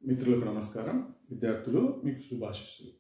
మిత్రులకు నమస్కారం విద్యార్థులు మీకు శుభాశిస్సులు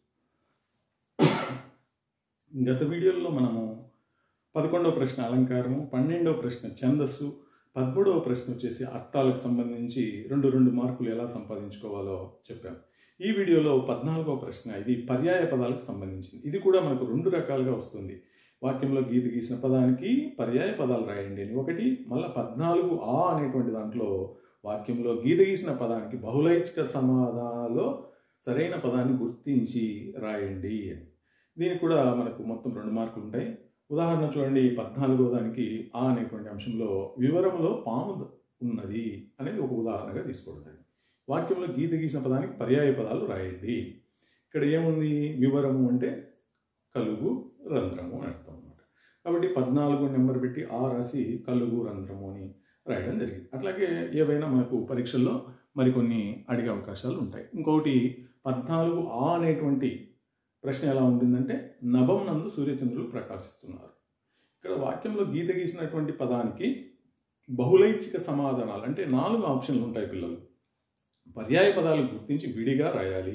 గత వీడియోలో మనము పదకొండవ ప్రశ్న అలంకారము పన్నెండవ ప్రశ్న ఛందస్సు పదమూడవ ప్రశ్న వచ్చేసి అర్థాలకు సంబంధించి రెండు రెండు మార్కులు ఎలా సంపాదించుకోవాలో చెప్పాం ఈ వీడియోలో పద్నాలుగవ ప్రశ్న ఇది పర్యాయ పదాలకు సంబంధించింది ఇది కూడా మనకు రెండు రకాలుగా వస్తుంది వాక్యంలో గీత గీసిన పదానికి పర్యాయ పదాలు రాయండి అని ఒకటి మళ్ళీ పద్నాలుగు ఆ అనేటువంటి దాంట్లో వాక్యంలో గీత గీసిన పదానికి బహుళైచ్ఛిక సమాధానాల్లో సరైన పదాన్ని గుర్తించి రాయండి అని దీనికి కూడా మనకు మొత్తం రెండు మార్కులు ఉంటాయి ఉదాహరణ చూడండి పద్నాలుగో దానికి ఆ అనేటువంటి అంశంలో వివరంలో పాము ఉన్నది అనేది ఒక ఉదాహరణగా తీసుకోవడం వాక్యంలో గీత గీసిన పదానికి పర్యాయ పదాలు రాయండి ఇక్కడ ఏముంది వివరము అంటే కలుగు రంధ్రము అని అర్థం అనమాట కాబట్టి పద్నాలుగు నెంబర్ పెట్టి ఆ రాసి కలుగు రంధ్రము అని రాయడం జరిగింది అట్లాగే ఏవైనా మనకు పరీక్షల్లో మరికొన్ని అడిగే అవకాశాలు ఉంటాయి ఇంకొకటి పద్నాలుగు ఆ అనేటువంటి ప్రశ్న ఎలా ఉంటుందంటే నభం నందు సూర్యచంద్రులు ప్రకాశిస్తున్నారు ఇక్కడ వాక్యంలో గీత గీసినటువంటి పదానికి బహుళైచ్ఛిక సమాధానాలు అంటే నాలుగు ఆప్షన్లు ఉంటాయి పిల్లలు పర్యాయ పదాలు గుర్తించి విడిగా రాయాలి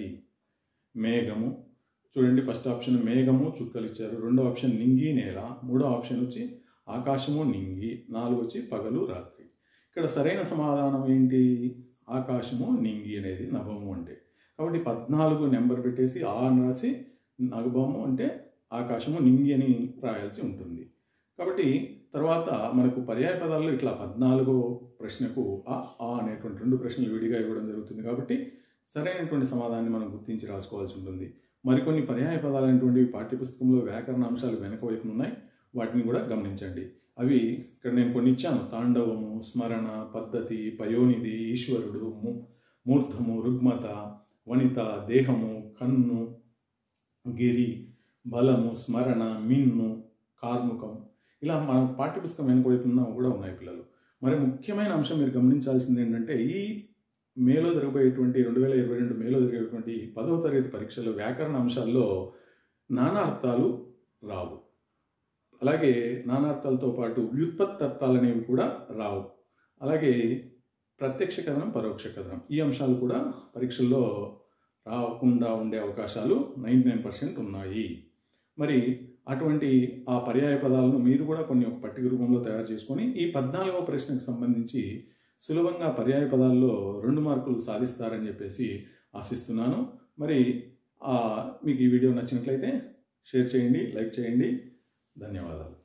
మేఘము చూడండి ఫస్ట్ ఆప్షన్ మేఘము చుక్కలు ఇచ్చారు రెండో ఆప్షన్ నింగి నేల మూడో ఆప్షన్ వచ్చి ఆకాశము నింగి నాలుగు వచ్చి పగలు రాత్రి ఇక్కడ సరైన సమాధానం ఏంటి ఆకాశము నింగి అనేది నభము అంటే కాబట్టి పద్నాలుగు నెంబర్ పెట్టేసి ఆ అని రాసి నగభము అంటే ఆకాశము నింగి అని రాయాల్సి ఉంటుంది కాబట్టి తర్వాత మనకు పర్యాయ పదాల్లో ఇట్లా పద్నాలుగో ప్రశ్నకు ఆ ఆ అనేటువంటి రెండు ప్రశ్నలు విడిగా ఇవ్వడం జరుగుతుంది కాబట్టి సరైనటువంటి సమాధానాన్ని మనం గుర్తించి రాసుకోవాల్సి ఉంటుంది మరికొన్ని పర్యాయ పదాలు అనేటువంటివి పాఠ్యపుస్తకంలో వ్యాకరణ అంశాలు వెనక వైపున ఉన్నాయి వాటిని కూడా గమనించండి అవి ఇక్కడ నేను కొన్ని ఇచ్చాను తాండవము స్మరణ పద్ధతి పయోనిధి ఈశ్వరుడు మూర్ధము రుగ్మత వనిత దేహము కన్ను గిరి బలము స్మరణ మిన్ను కార్ముకం ఇలా మన పాఠ్యపుస్తకం వెనుక వైపున కూడా ఉన్నాయి పిల్లలు మరి ముఖ్యమైన అంశం మీరు గమనించాల్సింది ఏంటంటే ఈ మేలో జరగబోయేటువంటి రెండు వేల ఇరవై రెండు మేలో జరిగేటువంటి పదవ తరగతి పరీక్షల్లో వ్యాకరణ అంశాల్లో నానార్థాలు రావు అలాగే నానార్థాలతో పాటు వ్యుత్పత్తి అర్థాలు అనేవి కూడా రావు అలాగే ప్రత్యక్ష కథనం పరోక్ష కథనం ఈ అంశాలు కూడా పరీక్షల్లో రాకుండా ఉండే అవకాశాలు నైంటీ నైన్ పర్సెంట్ ఉన్నాయి మరి అటువంటి ఆ పర్యాయ పదాలను మీరు కూడా కొన్ని ఒక పట్టిక రూపంలో తయారు చేసుకొని ఈ పద్నాలుగవ ప్రశ్నకు సంబంధించి సులభంగా పర్యాయ పదాల్లో రెండు మార్కులు సాధిస్తారని చెప్పేసి ఆశిస్తున్నాను మరి మీకు ఈ వీడియో నచ్చినట్లయితే షేర్ చేయండి లైక్ చేయండి ధన్యవాదాలు